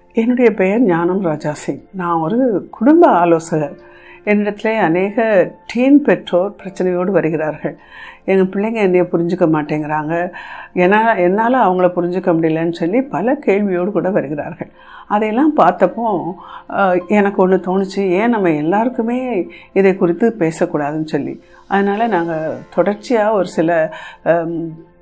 என்னுடைய பெயர் ஞானம் ராஜா சிங் நான் ஒரு குடும்ப ஆலோசகர் என்னிடத்துல அநேக டீன் பெற்றோர் பிரச்சனையோடு வருகிறார்கள் எங்கள் பிள்ளைங்க என்னைய புரிஞ்சுக்க மாட்டேங்கிறாங்க ஏன்னா என்னால் அவங்கள புரிஞ்சுக்க முடியலன்னு சொல்லி பல கேள்வியோடு கூட வருகிறார்கள் அதையெல்லாம் பார்த்தப்போ அஹ், எனக்கு ஒன்று தோணுச்சு ஏன் நம்ம எல்லாருக்குமே இதை குறித்து பேசக்கூடாதுன்னு சொல்லி அதனால் நாங்கள் தொடர்ச்சியாக ஒரு சில அம்,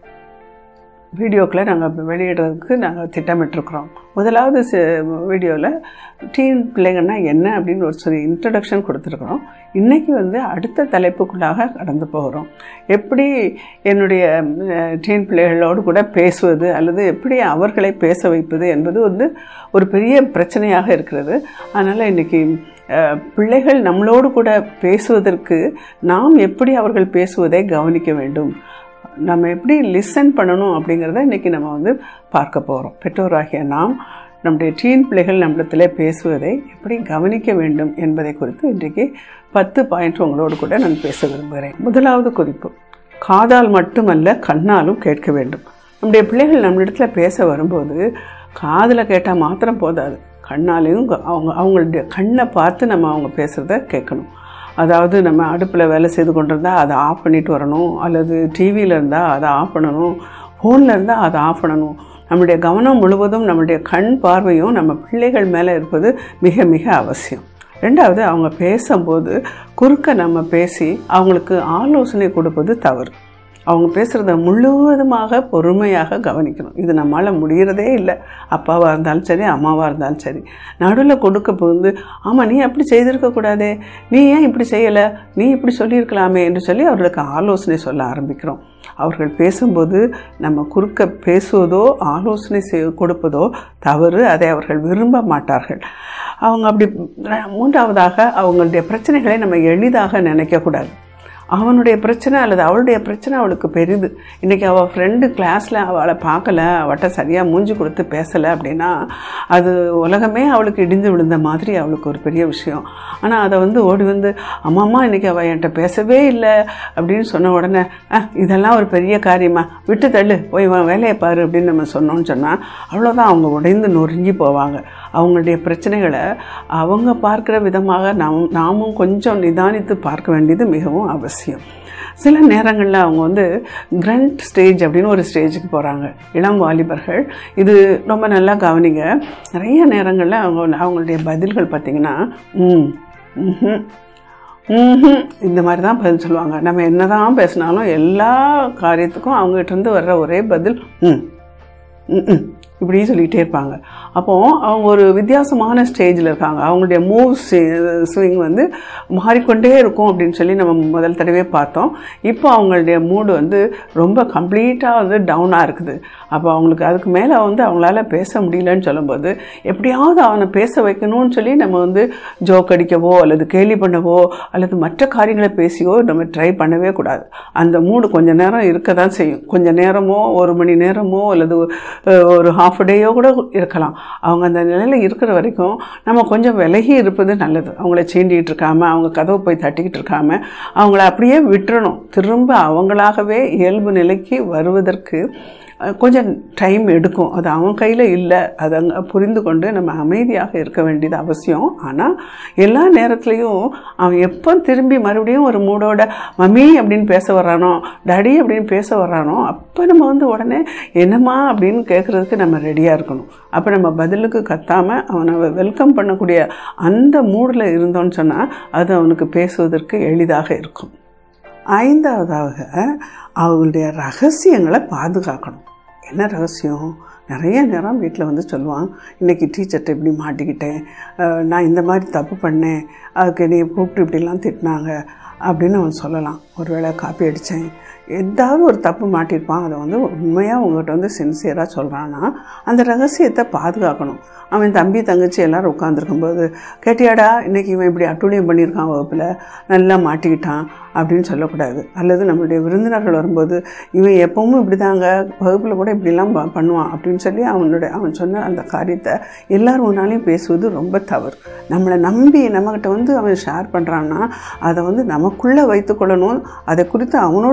வீடியோக்களை நாங்கள் வெளியிடுறதுக்கு நாங்கள் திட்டமிட்டிருக்கிறோம் முதலாவது வீடியோவில் டீன் பிள்ளைங்கன்னா என்ன அப்படின்னு ஒரு சில இன்ட்ரடக்ஷன் கொடுத்துருக்குறோம் இன்றைக்கி வந்து அடுத்த தலைப்புக்குள்ளாக கடந்து போகிறோம் எப்படி என்னுடைய டீன் பிள்ளைகளோடு கூட பேசுவது அல்லது எப்படி அவர்களை பேச வைப்பது என்பது வந்து ஒரு பெரிய பிரச்சனையாக இருக்கிறது அதனால் இன்றைக்கி அஹ், பிள்ளைகள் நம்மளோடு கூட பேசுவதற்கு நாம் எப்படி அவர்கள் பேசுவதை கவனிக்க வேண்டும் நம்ம எப்படி லிசன் பண்ணணும் அப்படிங்கிறத இன்றைக்கி நம்ம வந்து பார்க்க போகிறோம் பெற்றோராகிய நாம் நம்முடைய டீன் பிள்ளைகள் நம்மிடத்தில் பேசுவதை எப்படி கவனிக்க வேண்டும் என்பதை குறித்து இன்றைக்கு பத்து பாயிண்ட் உங்களோடு கூட நான் பேச விரும்புகிறேன் முதலாவது குறிப்பு காதால் மட்டுமல்ல கண்ணாலும் கேட்க வேண்டும் நம்முடைய பிள்ளைகள் நம்மளிடத்துல பேச வரும்போது காதில் கேட்டால் மாத்திரம் போதாது கண்ணாலையும் க- அவங்க அவங்களுடைய கண்ணை பார்த்து நம்ம அவங்க பேசுகிறத கேட்கணும் அதாவது நம்ம அடுப்பில் வேலை செய்து கொண்டிருந்தால் அதை ஆஃப் பண்ணிட்டு வரணும் அல்லது டிவியில் இருந்தால் அதை ஆஃப் பண்ணணும் ஃபோனில் இருந்தால் அதை ஆஃப் பண்ணணும் நம்முடைய கவனம் முழுவதும் நம்முடைய கண் பார்வையும் நம்ம பிள்ளைகள் மேலே இருப்பது மிக மிக அவசியம் ரெண்டாவது அவங்க பேசும்போது குறுக்க நம்ம பேசி அவங்களுக்கு ஆலோசனை கொடுப்பது தவறு அவங்க பேசுகிறத முழுவதுமாக பொறுமையாக கவனிக்கணும் இது நம்மளால் முடிகிறதே இல்லை அப்பாவாக இருந்தாலும் சரி அம்மாவாக இருந்தாலும் சரி நடுவில் கொடுக்க புகுந்து ஆமாம் நீ அப்படி செய்திருக்கக்கூடாதே நீ ஏன் இப்படி செய்யலை நீ இப்படி சொல்லியிருக்கலாமே என்று சொல்லி அவர்களுக்கு ஆலோசனை சொல்ல ஆரம்பிக்கிறோம் அவர்கள் பேசும்போது நம்ம குறுக்க பேசுவதோ ஆலோசனை செய் கொடுப்பதோ தவறு அதை அவர்கள் விரும்ப மாட்டார்கள் அவங்க அப்படி மூன்றாவதாக அவங்களுடைய பிரச்சனைகளை நம்ம எளிதாக நினைக்கக்கூடாது அவனுடைய பிரச்சனை அல்லது அவளுடைய பிரச்சனை அவளுக்கு பெரிது இன்றைக்கி அவள் ஃப்ரெண்டு கிளாஸில் அவளை பார்க்கல அவட்ட சரியாக மூஞ்சி கொடுத்து பேசலை அப்படின்னா அது உலகமே அவளுக்கு இடிந்து விழுந்த மாதிரி அவளுக்கு ஒரு பெரிய விஷயம் ஆனால் அதை வந்து ஓடி வந்து அம்மாம்மா இன்றைக்கி அவள் என்கிட்ட பேசவே இல்லை அப்படின்னு சொன்ன உடனே "அஹ், இதெல்லாம் ஒரு பெரிய காரியமா விட்டு தள்ளு போய் வா வேலையை பாரு அப்படின்னு நம்ம சொன்னோம்னு சொன்னால் அவ்வளோதான் அவங்க உடைந்து நொறுங்கி போவாங்க அவங்களுடைய பிரச்சனைகளை அவங்க பார்க்குற விதமாக நாம் நாமும் கொஞ்சம் நிதானித்து பார்க்க வேண்டியது மிகவும் அவசியம் சில நேரங்களில் அவங்க வந்து கிரண்ட் ஸ்டேஜ் அப்படின்னு ஒரு ஸ்டேஜுக்கு போகிறாங்க இளம் வாலிபர்கள் இது ரொம்ப நல்லா கவனிங்க நிறைய நேரங்களில் அவங்க அவங்களுடைய பதில்கள் பார்த்திங்கன்னா ம் ம்ஹும், ம்ஹும் இந்த மாதிரி தான் பதில் சொல்லுவாங்க நம்ம என்ன தான் பேசினாலும் எல்லா காரியத்துக்கும் அவங்ககிட்ட இருந்து வர்ற ஒரே பதில் ம் ம், ம் இப்படி சொல்லிகிட்டே இருப்பாங்க அப்போது அவங்க ஒரு வித்தியாசமான ஸ்டேஜில் இருக்காங்க அவங்களுடைய மூவ் ஸ்விங் வந்து மாறிக்கொண்டே இருக்கும் அப்படின்னு சொல்லி நம்ம முதல் தடவை பார்த்தோம் இப்போ அவங்களுடைய மூடு வந்து ரொம்ப கம்ப்ளீட்டாக வந்து டவுனாக இருக்குது அப்போ அவங்களுக்கு அதுக்கு மேலே வந்து அவங்களால பேச முடியலன்னு சொல்லும்போது எப்படியாவது அவனை பேச வைக்கணும்னு சொல்லி நம்ம வந்து ஜோக் அடிக்கவோ அல்லது கேலி பண்ணவோ அல்லது மற்ற காரியங்களை பேசியோ நம்ம ட்ரை பண்ணவே கூடாது அந்த மூடு கொஞ்ச நேரம் இருக்க தான் செய்யும் கொஞ்ச நேரமோ ஒரு மணி நேரமோ அல்லது அஹ், ஒரு ஹாஃப் டேயோ கூட இருக்கலாம் அவங்க அந்த நிலையில் இருக்கிற வரைக்கும் நம்ம கொஞ்சம் விலகி இருப்பது நல்லது அவங்கள சீண்டிகிட்டு இருக்காம அவங்க கதவை போய் தட்டிக்கிட்டு இருக்காம அவங்கள அப்படியே விட்டுறணும் திரும்ப அவங்களாகவே இயல்பு நிலைக்கு வருவதற்கு அஹ், கொஞ்சம் டைம் எடுக்கும் அது அவன் கையில் இல்லை அதை அங்க புரிந்து கொண்டு நம்ம அமைதியாக இருக்க வேண்டியது அவசியம் ஆனால் எல்லா நேரத்துலையும் அவன் எப்போ திரும்பி மறுபடியும் ஒரு மூடோட மம்மி அப்படின்னு பேச வர்றானோ டாடி அப்படின்னு பேச வர்றானோ அப்போ நம்ம வந்து உடனே என்னம்மா அப்படின்னு கேட்குறதுக்கு நம்ம ரெடியாக இருக்கணும் அப்போ நம்ம பதிலுக்கு கத்தாமல் அவனை வெல்கம் பண்ணக்கூடிய அந்த மூடில் இருந்தோன்னு சொன்னால் அது அவனுக்கு பேசுவதற்கு எளிதாக இருக்கும் ஐந்தாவதாக அவங்களுடைய ரகசியங்களை பாதுகாக்கணும் என்ன ரகசியம் நிறைய நேரம் வீட்டில் வந்து சொல்லுவான் இன்றைக்கி டீச்சர்கிட்ட இப்படி மாட்டிக்கிட்டேன் அஹ் நான் இந்த மாதிரி தப்பு பண்ணேன் அதுக்கு என்னைய கூப்பிட்டு இப்படிலாம் திட்டினாங்க அப்படின்னு அவன் சொல்லலாம் ஒருவேளை காப்பி அடித்தேன் ஏதாவது ஒரு தப்பு மாட்டியிருப்பான் அதை வந்து உண்மையாக உங்கள்கிட்ட வந்து சின்சியராக சொல்கிறான்னா அந்த ரகசியத்தை பாதுகாக்கணும் அவன் தம்பி தங்கச்சி எல்லாரும் உட்காந்துருக்கும்போது கேட்டியாடா இன்றைக்கி இவன் இப்படி அட்டூழியம் பண்ணியிருக்கான் வகுப்பில் நல்லா மாட்டிக்கிட்டான் அப்படின்னு சொல்லக்கூடாது அல்லது நம்மளுடைய விருந்தினர்கள் வரும்போது இவன் எப்பவும் இப்படி தாங்க வகுப்பில் கூட இப்படிலாம் ப- பண்ணுவான் அப்படின்னு சொல்லி அவனுடைய அவன் சொன்ன அந்த காரியத்தை எல்லார் முன்னாலையும் பேசுவது ரொம்ப தவறு நம்மளை நம்பி நம்மக்கிட்ட வந்து அவன் ஷேர் பண்ணுறான்னா அதை வந்து நமக்குள்ளே வைத்துக்கொள்ளணும் அதை குறித்து அவனோடு மாத்திரம்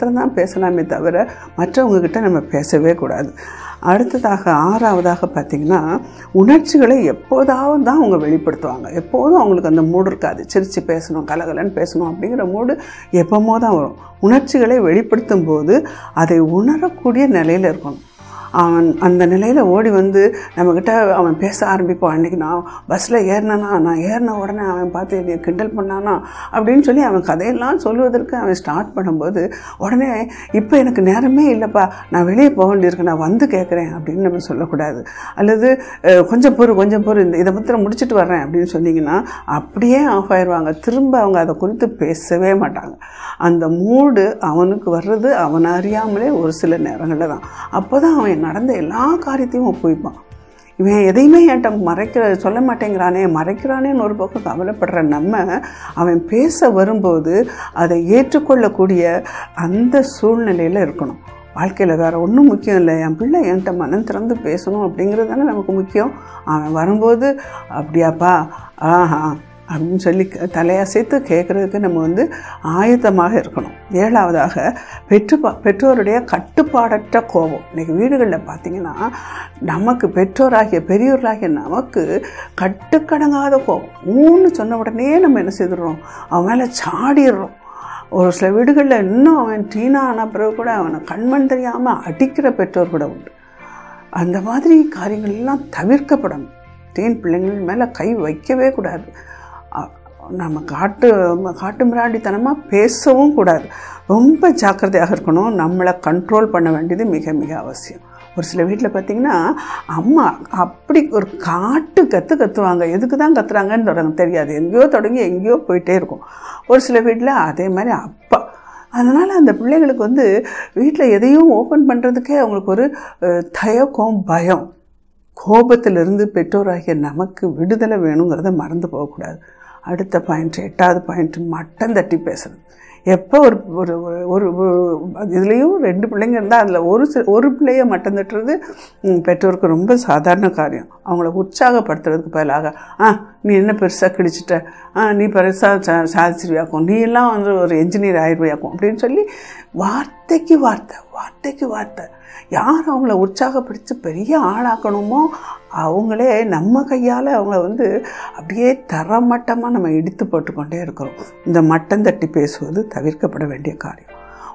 மாத்திரம் தான் பேசலாமே தவிர மற்றவங்கக்கிட்ட நம்ம பேசவே கூடாது அடுத்ததாக ஆறாவதாக பார்த்திங்கன்னா உணர்ச்சிகளை எப்போதாவது தான் அவங்க வெளிப்படுத்துவாங்க எப்போதும் அவங்களுக்கு அந்த மூடு இருக்காது சிரித்து பேசணும் கலகலன்னு பேசணும் அப்படிங்கிற மூடு எப்போமோ தான் வரும் உணர்ச்சிகளை வெளிப்படுத்தும் போது அதை உணரக்கூடிய நிலையில் இருக்கணும் அவன் அந்த நிலையில் ஓடி வந்து நம்மக்கிட்ட அவன் பேச ஆரம்பிப்பான் அன்றைக்கி நான் பஸ்ஸில் ஏறினானா நான் ஏறின உடனே அவன் பார்த்து என்னை கிண்டல் பண்ணானா அப்படின்னு சொல்லி அவன் கதையெல்லாம் சொல்லுவதற்கு அவன் ஸ்டார்ட் பண்ணும்போது உடனே இப்போ எனக்கு நேரமே இல்லைப்பா நான் வெளியே போக வேண்டியிருக்கு நான் வந்து கேட்குறேன் அப்படின்னு நம்ம சொல்லக்கூடாது அல்லது அஹ், கொஞ்சம் பொறு கொஞ்சம் பொறு இந்த இதை மாத்திரம் முடிச்சுட்டு வர்றேன் அப்படின்னு சொன்னீங்கன்னா அப்படியே ஆஃப் ஆயிடுவாங்க திரும்ப அவங்க அதை குறித்து பேசவே மாட்டாங்க அந்த மூடு அவனுக்கு வர்றது அவனை அறியாமலே ஒரு சில நேரங்களில் தான் அப்போ தான் அவன் நடந்த எல்லா காரியத்தையும் ஒப்புவிப்பான் இவன் எதையுமே என்கிட்ட மறைக்கிற சொல்ல மாட்டேங்கிறானே மறைக்கிறானேன்னு ஒரு பக்கம் கவலைப்படுற நம்ம அவன் பேச வரும்போது அதை ஏற்றுக்கொள்ளக்கூடிய அந்த சூழ்நிலையில் இருக்கணும் வாழ்க்கையில் வேறு ஒன்றும் முக்கியம் இல்லை என் பிள்ளை என்கிட்ட மனம் திறந்து பேசணும் அப்படிங்கிறது தானே நமக்கு முக்கியம் அவன் வரும்போது அப்படியாப்பா ஆஹா அப்படின்னு சொல்லி க- தலையசைத்து கேட்குறதுக்கு நம்ம வந்து ஆயத்தமாக இருக்கணும் ஏழாவதாக பெற்று பெற்றோருடைய கட்டுப்பாடற்ற கோபம் இன்றைக்கி வீடுகளில் பார்த்தீங்கன்னா நமக்கு பெற்றோராகிய பெரியோர்களாகிய நமக்கு கட்டுக்கடங்காத கோபம் ஊன்னு சொன்ன உடனே நம்ம என்ன செய்துடுறோம் அவன் மேலே சாடிடுறோம் ஒரு சில வீடுகளில் இன்னும் அவன் டீனா ஆன பிறகு கூட அவனை கண்மண் தெரியாமல் அடிக்கிற பெற்றோர் கூட உண்டு அந்த மாதிரி காரியங்கள் எல்லாம் தவிர்க்கப்படணும் டீன் பிள்ளைங்கள் மேலே கை வைக்கவே கூடாது அ- நம்ம காட்டு காட்டு மிராண்டித்தனமாக பேசவும் கூடாது ரொம்ப ஜாக்கிரதையாக இருக்கணும் நம்மளை கண்ட்ரோல் பண்ண வேண்டியது மிக மிக அவசியம் ஒரு சில வீட்டில் பார்த்தீங்கன்னா அம்மா அப்படி ஒரு காட்டு கற்று கத்துவாங்க எதுக்கு தான் கத்துறாங்கன்னு தொடங்க தெரியாது எங்கேயோ தொடங்கி எங்கேயோ போயிட்டே இருக்கும் ஒரு சில வீட்டில் அதே மாதிரி அப்பா அதனால் அந்த பிள்ளைகளுக்கு வந்து வீட்டில் எதையும் ஓப்பன் பண்ணுறதுக்கே அவங்களுக்கு ஒரு அஹ், தயக்கம் பயம் கோபத்திலிருந்து பெற்றோராகிய நமக்கு விடுதலை வேணுங்கிறத மறந்து போகக்கூடாது அடுத்த பாயிண்ட் எட்டாவது பாயிண்ட் மட்டம் தட்டி பேசுறது எப்போ ஒரு ஒரு ஒரு- ஒரு ஒரு- இதுலேயும் ரெண்டு பிள்ளைங்க இருந்தால் அதில் ஒரு சி ஒரு பிள்ளைய மட்டம் தட்டுறது ம், பெற்றோருக்கு ரொம்ப சாதாரண காரியம் அவங்கள உற்சாகப்படுத்துறதுக்கு பதிலாக ஆ நீ என்ன பெருசாக கிழிச்சிட்ட ஆ நீ பெருசாக சா சாதிச்சிருவியாக்கும் நீ எல்லாம் வந்து ஒரு என்ஜினியர் ஆயிடுவியாக்கும் அப்படின்னு சொல்லி வார்த்தைக்கு வார்த்தை வார்த்தைக்கு வார்த்தை யார் அவங்கள உற்சாகப்படுத்தி பெரிய ஆளாக்கணுமோ அவங்களே நம்ம கையால் அவங்கள வந்து அப்படியே தரமட்டமாக நம்ம இடித்து போட்டுக்கொண்டே இருக்கிறோம் இந்த மட்டம் தட்டி பேசுவது தவிர்க்கப்பட வேண்டிய காரியம்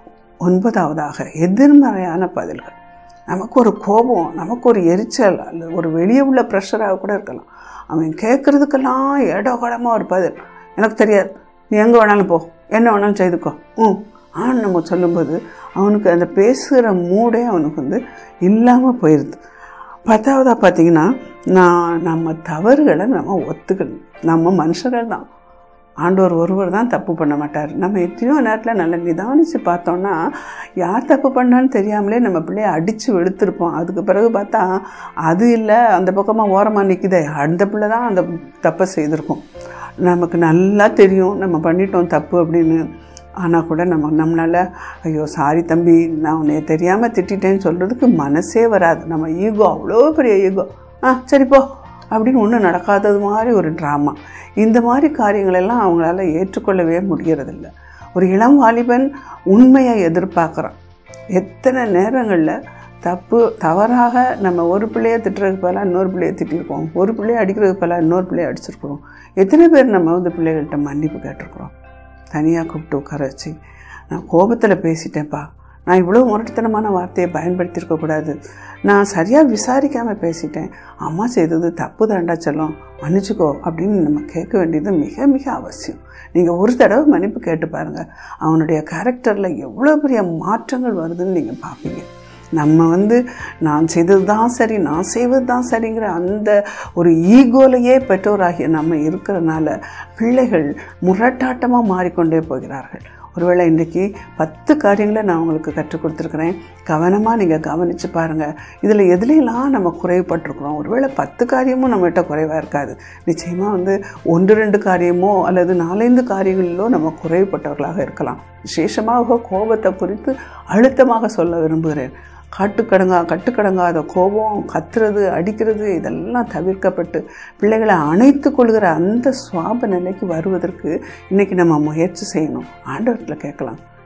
ஒன்பதாவதாக எதிர்மறையான பதில்கள் நமக்கு ஒரு கோபம் நமக்கு ஒரு எரிச்சல் அல்லது ஒரு வெளியே உள்ள ப்ரெஷராக கூட இருக்கலாம் அவன் கேட்குறதுக்கெல்லாம் ஏடோகடமாக ஒரு பதில் எனக்கு தெரியாது நீ எங்கே வேணாலும் போ என்ன வேணாலும் செய்துக்கோ ம் ஆன்னு நம்ம சொல்லும்போது அவனுக்கு அந்த பேசுகிற மூடே அவனுக்கு வந்து இல்லாமல் போயிடுது பத்தாவதாக பார்த்தீங்கன்னா நான் நம்ம தவறுகளை நம்ம ஒத்துக்கணும் நம்ம மனுஷர்கள் தான் ஆண்டவர் ஒருவர் தான் தப்பு பண்ண மாட்டார் நம்ம எத்தனையோ நேரத்தில் நல்ல நிதானித்து பார்த்தோம்னா யார் தப்பு பண்ணான்னு தெரியாமலே நம்ம பிள்ளைய அடித்து வெளுத்திருப்போம் அதுக்கு பிறகு பார்த்தா அது இல்லை அந்த பக்கமாக ஓரமாக நிற்குதே அந்த பிள்ளை தான் அந்த தப்பை செய்திருக்கோம் நமக்கு நல்லா தெரியும் நம்ம பண்ணிட்டோம் தப்பு அப்படின்னு ஆனால் கூட நம்ம நம்மளால் ஐயோ சாரி தம்பி நான் உன்னை தெரியாமல் திட்டிட்டேன்னு சொல்கிறதுக்கு மனசே வராது நம்ம ஈகோ அவ்வளோ பெரிய ஈகோ ஆ சரி போ அப்படின்னு ஒன்றும் நடக்காதது மாதிரி ஒரு ட்ராமா இந்த மாதிரி காரியங்களெல்லாம் அவங்களால ஏற்றுக்கொள்ளவே முடியறதில்ல ஒரு இளம் வாலிபன் உண்மையை எதிர்பார்க்குறான் எத்தனை நேரங்களில் தப்பு தவறாக நம்ம ஒரு பிள்ளைய திட்டுறதுக்கு பதிலாக இன்னொரு பிள்ளைய திட்டிருக்கோம் ஒரு பிள்ளைய அடிக்கிறதுக்கு பதிலாக இன்னொரு பிள்ளைய அடிச்சிருக்கிறோம் எத்தனை பேர் நம்ம வந்து பிள்ளைகள்கிட்ட மன்னிப்பு கேட்டிருக்கிறோம் தனியாக கூப்பிட்டு உட்கார வச்சு நான் கோபத்தில் பேசிட்டேன்ப்பா நான் இவ்வளோ முரட்டுத்தனமான வார்த்தையை பயன்படுத்தியிருக்கக்கூடாது நான் சரியாக விசாரிக்காமல் பேசிட்டேன் அம்மா செய்தது தப்பு தாண்டா செல்லம் மன்னிச்சுக்கோ அப்படின்னு நம்ம கேட்க வேண்டியது மிக மிக அவசியம் நீங்கள் ஒரு தடவை மன்னிப்பு கேட்டு பாருங்கள் அவனுடைய கேரக்டரில் எவ்வளோ பெரிய மாற்றங்கள் வருதுன்னு நீங்கள் பார்ப்பீங்க நம்ம வந்து நான் செய்தது தான் சரி நான் செய்வது தான் சரிங்கிற அந்த ஒரு ஈகோலையே பெற்றோராகிய நம்ம இருக்கிறனால பிள்ளைகள் முரட்டாட்டமாக மாறிக்கொண்டே போகிறார்கள் ஒருவேளை இன்றைக்கி பத்து காரியங்களை நான் உங்களுக்கு கற்றுக் கொடுத்துருக்குறேன் கவனமாக நீங்கள் கவனித்து பாருங்கள் இதில் எதுலையெல்லாம் நம்ம குறைவுபட்டிருக்கிறோம் ஒருவேளை பத்து காரியமும் நம்மகிட்ட குறைவாக இருக்காது நிச்சயமாக வந்து ஒன்று ரெண்டு காரியமோ அல்லது நாலைந்து காரியங்களிலோ நம்ம குறைவுபட்டவர்களாக இருக்கலாம் விசேஷமாக கோபத்தை குறித்து அழுத்தமாக சொல்ல விரும்புகிறேன் காட்டுக்கடங்கா கட்டுக்கடங்காத கோபம் கத்துறது அடிக்கிறது இதெல்லாம் தவிர்க்கப்பட்டு பிள்ளைகளை அணைத்து கொள்கிற அந்த சுவாப நிலைக்கு வருவதற்கு இன்றைக்கி நம்ம முயற்சி செய்யணும் ஆண்டவர்கிட்ட கேட்கலாம்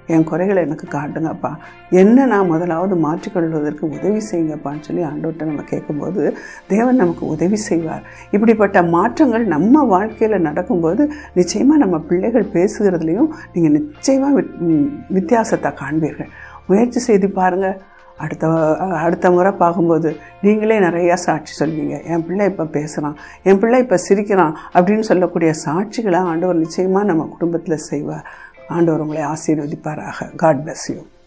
என் குறைகளை எனக்கு காட்டுங்கப்பா என்ன நான் முதலாவது மாற்றிக்கொள்வதற்கு உதவி செய்யுங்கப்பான்னு சொல்லி ஆண்டவர்கிட்ட நம்ம கேட்கும்போது தேவன் நமக்கு உதவி செய்வார் இப்படிப்பட்ட மாற்றங்கள் நம்ம வாழ்க்கையில் நடக்கும்போது நிச்சயமாக நம்ம பிள்ளைகள் பேசுகிறதுலையும் நீங்கள் நிச்சயமாக வித் வித்தியாசத்தை காண்பீர்கள் முயற்சி செய்து பாருங்கள் அடுத்த அடுத்த முறை பார்க்கும்போது நீங்களே நிறையா சாட்சி சொல்வீங்க என் பிள்ளை இப்போ பேசுகிறான் என் பிள்ளை இப்போ சிரிக்கிறான் அப்படின்னு சொல்லக்கூடிய சாட்சிகளை ஆண்டவர் நிச்சயமாக நம்ம குடும்பத்தில் செய்வார் ஆண்டவர் உங்களை ஆசீர்வதிப்பாராக காட் bless யூ